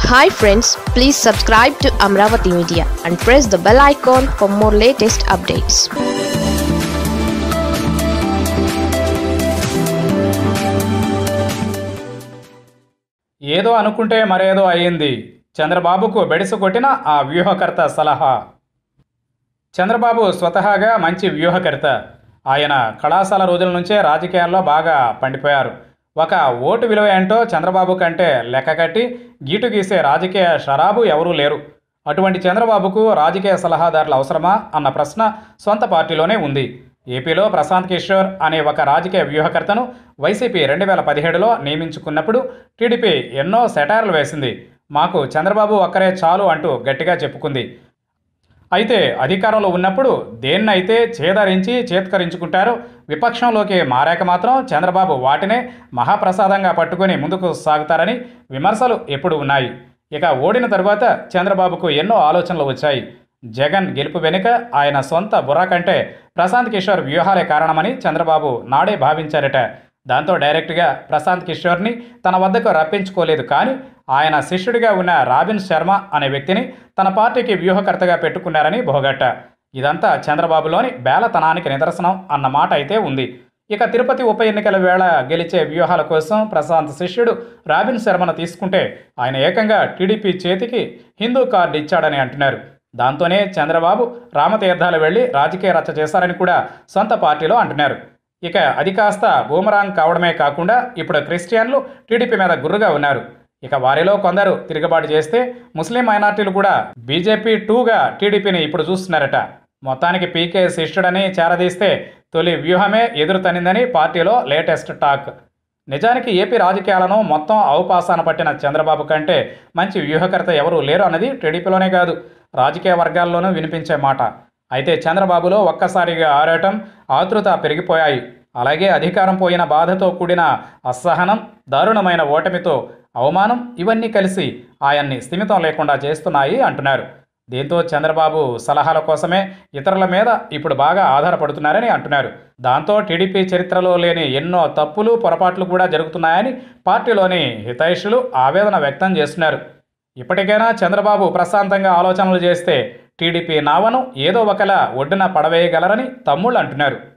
hi friends please subscribe to Amaravati media and press the bell icon for more latest updates ఏదో అనుకుంటే మరేదో అయ్యింది చంద్రబాబుకు బెడిసి కొట్టిన ఆ వ్యూహకర్త సలహా చంద్రబాబు స్వతహాగా మంచి వ్యూహకర్త ఆయన కళాశాల రోజుల నుంచే రాజకీయాల్లో బాగా పండిపోయారు ఒక ఓటు విలువ ఏంటో చంద్రబాబు కంటే లెక్క కట్టి గీటు గీసే రాజకీయ షరాబు ఎవరూ లేరు అటువంటి చంద్రబాబుకు రాజకీయ సలహాదారులు అవసరమా అన్న ప్రశ్న సొంత పార్టీలోనే ఉంది ఏపీలో ప్రశాంత్ కిషోర్ అనే ఒక రాజకీయ వ్యూహకర్తను వైసీపీ రెండు వేల పదిహేడులో నియమించుకున్నప్పుడు టీడీపీ ఎన్నో సెటార్లు వేసింది మాకు చంద్రబాబు ఒక్కరే చాలు అంటూ గట్టిగా చెప్పుకుంది అయితే అధికారంలో ఉన్నప్పుడు దేన్నైతే చేదరించి చేత్కరించుకుంటారో విపక్షంలోకి మారాక మాత్రం చంద్రబాబు వాటినే మహాప్రసాదంగా పట్టుకొని ముందుకు సాగుతారని విమర్శలు ఎప్పుడు ఉన్నాయి ఇక ఓడిన తరువాత చంద్రబాబుకు ఎన్నో ఆలోచనలు వచ్చాయి జగన్ గెలుపు వెనుక ఆయన సొంత బుర్ర కంటే ప్రశాంత్ కిషోర్ వ్యూహాలే కారణమని చంద్రబాబు నాడే భావించారట దాంతో డైరెక్ట్గా ప్రశాంత్ కిషోర్ని తన వద్దకు రప్పించుకోలేదు కానీ ఆయన శిష్యుడిగా ఉన్న రాబిన్ శర్మ అనే వ్యక్తిని తన పార్టీకి వ్యూహకర్తగా పెట్టుకున్నారని భోగట్ట ఇదంతా చంద్రబాబులోని బేలతనానికి నిదర్శనం అన్న మాట అయితే ఉంది ఇక తిరుపతి ఉప ఎన్నికల వేళ గెలిచే వ్యూహాల కోసం ప్రశాంత్ శిష్యుడు రాబిన్ శర్మను తీసుకుంటే ఆయన ఏకంగా టీడీపీ చేతికి హిందూ కార్డు ఇచ్చాడని అంటున్నారు దాంతోనే చంద్రబాబు రామతీర్థాలు వెళ్లి రాజకీయ రచ్చ చేశారని కూడా సొంత పార్టీలో అంటున్నారు ఇక అది కాస్త బూమరాంగ్ కావడమే కాకుండా ఇప్పుడు క్రిస్టియన్లు టీడీపీ మీద గుర్రుగా ఉన్నారు ఇక వారిలో కొందరు తిరుగుబాటు చేస్తే ముస్లిం మైనార్టీలు కూడా బీజేపీ టూగా టీడీపీని ఇప్పుడు చూస్తున్నారట మొత్తానికి పీకే శిష్యుడని చేరదీస్తే తొలి వ్యూహమే ఎదురు తనిందని పార్టీలో లేటెస్ట్ టాక్ నిజానికి ఏపీ రాజకీయాలను మొత్తం అవపాసాన పట్టిన చంద్రబాబు కంటే మంచి వ్యూహకర్త ఎవరూ లేరు అన్నది టీడీపీలోనే కాదు రాజకీయ వర్గాల్లోనూ వినిపించే మాట అయితే చంద్రబాబులో ఒక్కసారిగా ఆరాటం ఆతృత పెరిగిపోయాయి అలాగే అధికారం పోయిన బాధతో కూడిన అసహనం దారుణమైన ఓటమితో అవమానం ఇవన్నీ కలిసి ఆయన్ని స్థిమితం లేకుండా చేస్తున్నాయి అంటున్నారు దీంతో చంద్రబాబు సలహాల కోసమే ఇతరుల మీద ఇప్పుడు బాగా ఆధారపడుతున్నారని అంటున్నారు దాంతో టీడీపీ చరిత్రలో లేని ఎన్నో తప్పులు పొరపాట్లు కూడా జరుగుతున్నాయని పార్టీలోని హితైషులు ఆవేదన వ్యక్తం చేస్తున్నారు ఇప్పటికైనా చంద్రబాబు ప్రశాంతంగా ఆలోచనలు చేస్తే టీడీపీ నావను ఏదో ఒకలా ఒడ్డున పడవేయగలరని తమ్ముళ్ళు అంటున్నారు